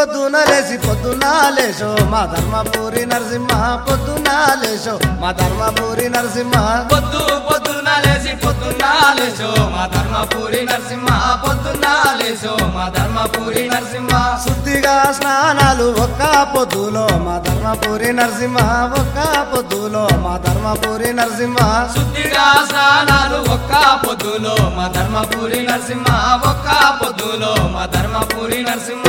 పొద్దున లేసి పొద్దున లేచో మా ధర్మపురి నరసింహ పొద్దున లేచో మా ధర్మపురి నరసింహ పొద్దు పొద్దున్న లేచి పొద్దున్న లేచో మా ధర్మపురి నరసింహ పొద్దున్న లేచో మా ధర్మపురి నరసింహ శుద్ధిగా స్నానాలు ఒక్క పొద్దులో మా ధర్మపురి నరసింహ ఒక్క పొద్దులో మా ధర్మపురి నరసింహ శుద్ధిగా స్నానాలు ఒక్క పొద్దులో మా ధర్మపురి నరసింహ ఒక్క పొద్దులో మా ధర్మపురి నరసింహ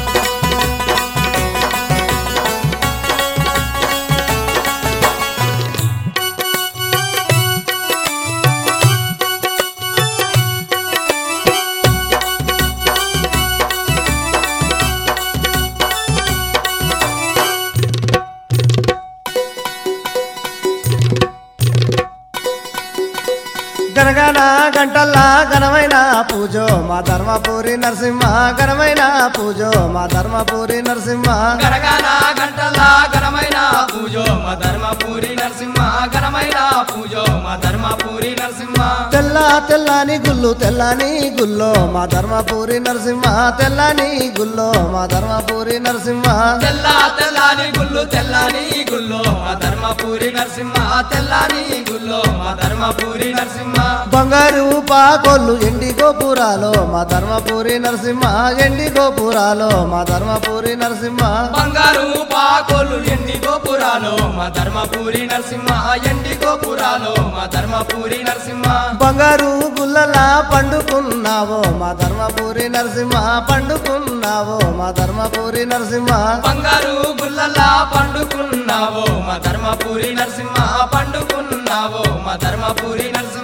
గనగన గంటల్లా ఘనమైన పూజో మా ధర్మపురి నరసింహ ఘనమైన పూజో మా ధర్మపురి నరసింహ గరగన గంటల ఘనమైన పూజో మా ధర్మపురి నరసింహ ఘనమైన పూజో మా ధర్మపురి నరసింహ తెల్ల తెల్లని గుళ్ళు తెల్లని గుల్లో మా ధర్మపురి నరసింహ తెల్లని గుల్లో మా ధర్మపురి నరసింహ తెల్ల తెల్లని గుళ్ళు తెల్లని గుల్లో మా ధర్మపురి నరసింహ తెల్లని గుల్లో మా ధర్మపురి నరసింహ బంగారు పాకొల్లు ఎండి గోపురాలో మా ధర్మపురి నరసింహ ఎండి గోపురాలో మా ధర్మపురి నరసింహ బంగారు పాకోలు ఎండి గోపురాలు మా ధర్మపురి నరసింహ ఎండి గోపురాలు మా ధర్మపురి నరసింహ బంగారు గుల్లలా పండుకున్నావో మా ధర్మపురి నరసింహ పండుకున్నావో మా ధర్మపురి నరసింహ బంగారు గుల్లలా పండుకున్నావో మా ధర్మపురి నరసింహ పండుకున్నావో మా ధర్మపురి నరసింహ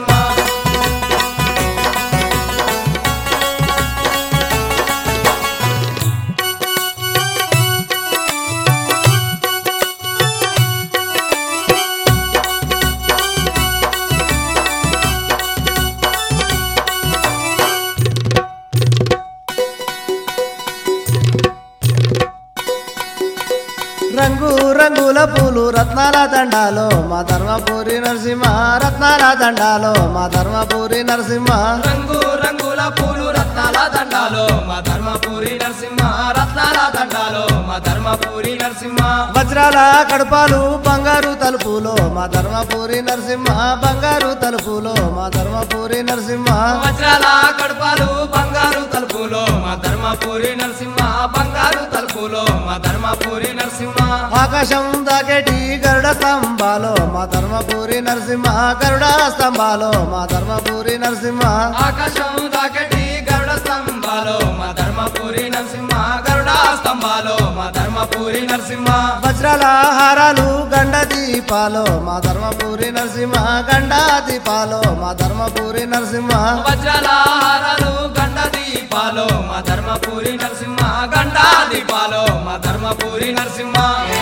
రంగు రంగుల పూలు రత్నాల దండాలో మా ధర్మపురి నరసింహ రత్నాల దండాలో మా ధర్మపురి నరసింహ రంగు రంగుల పూలు రత్నాల దండాలో మా ధర్మపురి నరసింహ రత్నాల దండాలో మా ధర్మపురి నరసింహ వజ్రాల కడపాలు బంగారు తలుపులో మా ధర్మపురి నరసింహ బంగారు తలుపులో మా ధర్మపురి నరసింహ వజ్రాల కడుపాలు బంగారు తలుపులో మా ధర్మపురి నరసింహ బంగారు తలుపులో మా ధర్మపురి నరసింహ ఆకాశం దాకేటి గరుడ స్తంభాలో మా ధర్మపురి నరసింహ గరుడ స్తంభాలో మా ధర్మపురి నరసింహ ఆకాశం దాకటి గరుడ స్తంభాలో మా ధర్మపురి నరసింహ గరుడ స్తంభాలో మా ధర్మపురి నరసింహ వజ్రాల హారాలు గండ దీపాలో మా ధర్మపురి నరసింహ గండ దీపాలో మా ధర్మపురి నరసింహ వజ్రాల హారాలు గండ దీపాలో మా ధర్మపురి నరసింహ గండ దీపాలో మా ధర్మపురి నరసింహ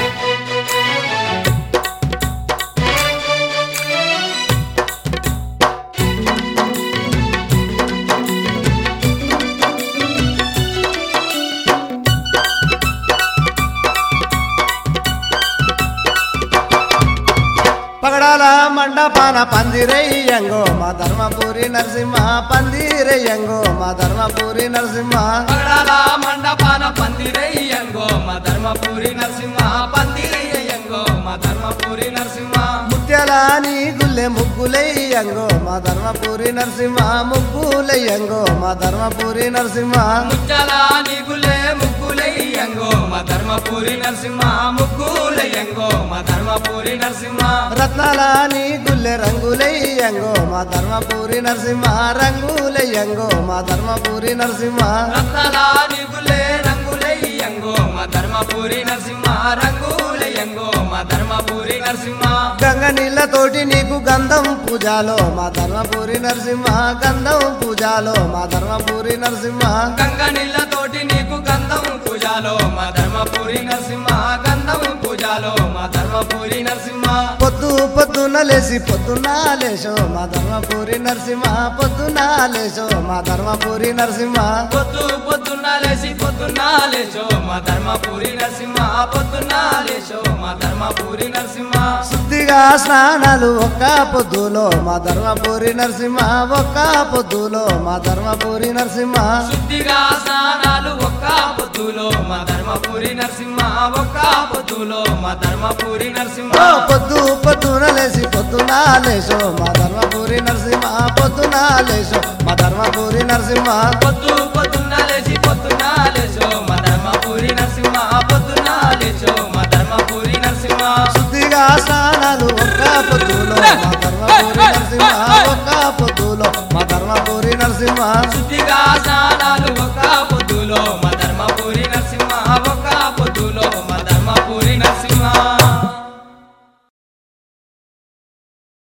పగడాల మండపాన పందిరయ్యంగో మా ధర్మపురి నరసింహ పందిరయ్యంగో మా ధర్మపురి నరసింహ పగడాల మండపాన పందిరయ్యంగో మా ధర్మపురి నరసింహ పందిరయ్యంగో మా ధర్మపురి నరసింహ ముత్యాల నీ గుల్లె ముగ్గులయ్యంగో మా ధర్మపురి నరసింహ ముగ్గులయ్యంగో మా ధర్మపురి నరసింహ ముచ్చల నిగులే ముగ్గులయ్యంగో మా ధర్మపురి నరసింహ ముగ్గులయ్యంగో మా ధర్మపురి నరసింహ రత్నాల నీ గుల్లె రంగులయ్యంగో మా ధర్మపురి నరసింహ రంగులయ్యంగో మా ధర్మపురి నరసింహ రత్నాల నిగులే రంగులయ్యంగో మా ధర్మపురి నరసింహ రంగులయ్యంగో మా ధర్మపురి నరసింహ గంగ నీళ్ళతోటి నీకు గంధం పూజాలో మా ధర్మపురి నరసింహ గంధం పూజాలో మా ధర్మపురి నరసింహ గంగ నీళ్ళతోటి నీకు గంధం పూజాలో మా ధర్మపురి నరసింహ గంధం పూజాలో మా ధర్మపురి నరసింహ పొద్దు పొద్దున్న లేసి పొద్దున్న లేచో మా ధర్మపురి నరసింహ పొద్దున్న లేచో మా ధర్మపురి నరసింహ పొద్దు పొద్దున్న లేచి పొద్దున్న లేచో మా ధర్మపురి నరసింహ పొద్దున్న లేచో మా ధర్మపురి నరసింహ శుద్ధిగా స్నానాలు ఒక్క పొద్దులో మా ధర్మపురి నరసింహ ఒక్క పొద్దులో మా ధర్మపురి నరసింహ శుద్ధిగా స్నానాలు ఒక్క పొద్దులో మా ధర్మపురి నరసింహ ఒక్క పొద్దులో మా ధర్మపురి నరసింహ ఓ పొద్దు పొద్దున లేసి పొద్దున లేచో మా ధర్మపురి నరసింహ పొద్దున లేచో మా ధర్మపురి నరసింహ పొద్దు పొద్దున్న లేచి పొద్దున్న లేచో మా ధర్మపురి నరసింహ పొద్దున్న లేచో మా ధర్మపురి నరసింహ శుద్ధిగా స్నానాలు ఒక్క పొద్దులో మా ధర్మపురి నరసింహ ఒక్క పొద్దులో మా ధర్మపురి నరసింహ